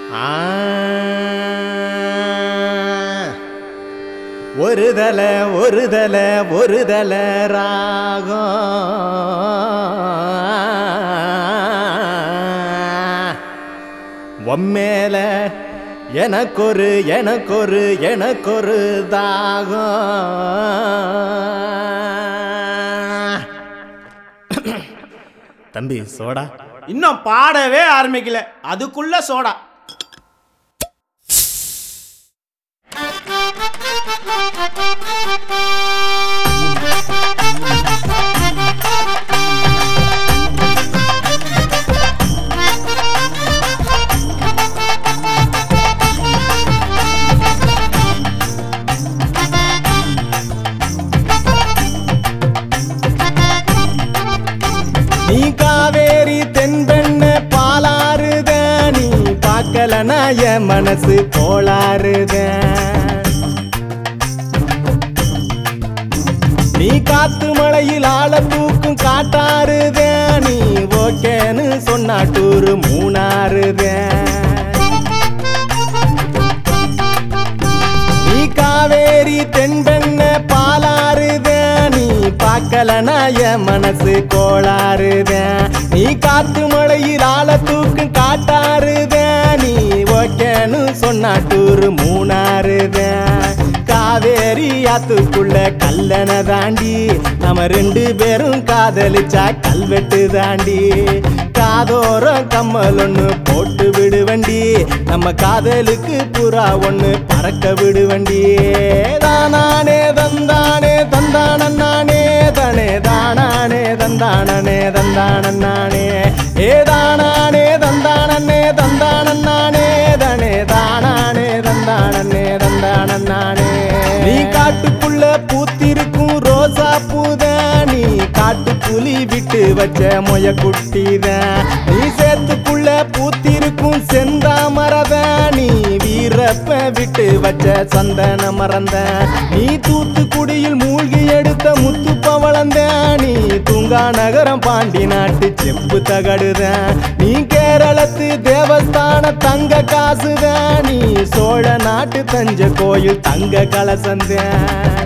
ஆ. ஒரு தல ஒரு தல ஒரு தல ராகம் உம்மேல எனக்கொரு எனக்கொரு எனக்கொரு தாகம் தம்பி சோடா இன்னும் பாடவே ஆரம்பிக்கல அதுக்குள்ள சோடா நீ காவேரி தென்பெண்ண பாலாறுத நீ பார்க்கலனா என் மனசு கோளாறுத நீ காத்து மலையில் ஆள தூக்கும் காட்டாறுத நீ ஓகேன்னு சொன்னா டூரு மூணாறுத நீ காவேரி தென்பெண்ண பாலாறுத நீ பார்க்கலனா என் மனசு கோளாறுத நீ காத்து மழையில் ஆள தூக்கு காட்டாறுத நீ ஓகேன்னு சொன்னா டூரு மூணாறுத காவேரி ஆத்துக்குள்ள கல்லணை தாண்டி நம்ம ரெண்டு பேரும் காதலிச்சா கல்வெட்டு தாண்டி காதோரம் கம்மல் ஒண்ணு போட்டு விடுவண்டி நம்ம காதலுக்கு புறா ஒண்ணு பறக்க விடுவண்டி தானானே தந்தானே தந்தானே தனே தானானே தந்தானே தந்தானே ஏ தானானே தந்தானே தந்தானே தனே தானானே தந்தானே தந்தானே நீ காட்டுக்குள்ள பூத்திருக்கும் ரோசா பூதானி காட்டு புலி விட்டு வச்ச மொய குட்டிதான் நீ சேத்துக்குள்ள பூத்திருக்கும் செந்தாமரதானி வீரப்ப விட்டு வச்ச சந்தன மறந்த நீ தூத்துக்குடியில் மூழ்கி எடுத்த முத்து பவளந்தானி தூங்கா நகரம் பாண்டி நாட்டு செப்பு தகடுதான் நீ கேரளத்து தேவஸ்தான தங்க காசுதான் நீ சோழ நாட்டு தஞ்ச கோயில் தங்க கலசந்தான்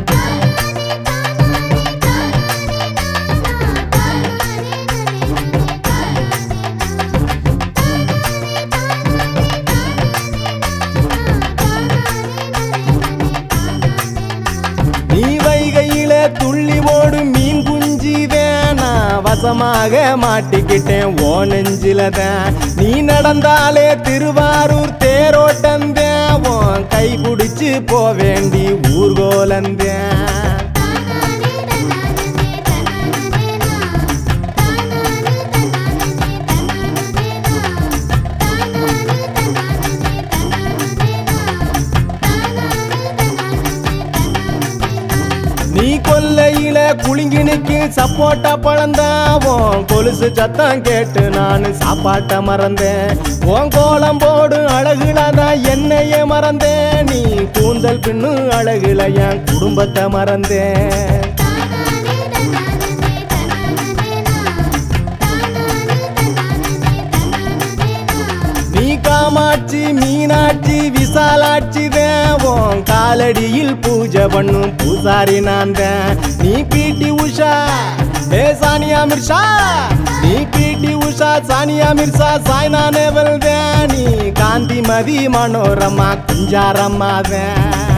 நீ வைகையில துள்ளி ஓடும் மீன் குஞ்சி வேணா வசமாக மாட்டிக்கிட்டேன் ஓ நெஞ்சில தான் நீ நடந்தாலே திருவாரூர் தேரோட்டம் உன் கை பிடிச்சு போ வேண்டி ஊர்கோலந்தேன் நீ கொல்லையில குலுங்கி நிக்கி சப்போட்டா பழந்தாவோம் கொலுசு சத்தம் கேட்டு நான் சாப்பாட்ட மறந்தேன் உன் கோலம் போடும் அழகுல தான் என்னைய மறந்தேன் நீ கூந்தல் பின்னு அழகுல என் குடும்பத்தை மறந்தேன் நீ காமாட்சி மீனாட்சி விசாலாட்சி தேவம் காலடியில் பூஜை பண்ணும் பூசாரி நான் தான் நீ பீட்டி உஷா ஏ சானியா மிர்ஷா நீ பீட்டி உஷா சானியா மிர்சா சாய்னா நேவல் நீ காந்திமதி மனோரமா குஞ்சாரம்மா தான்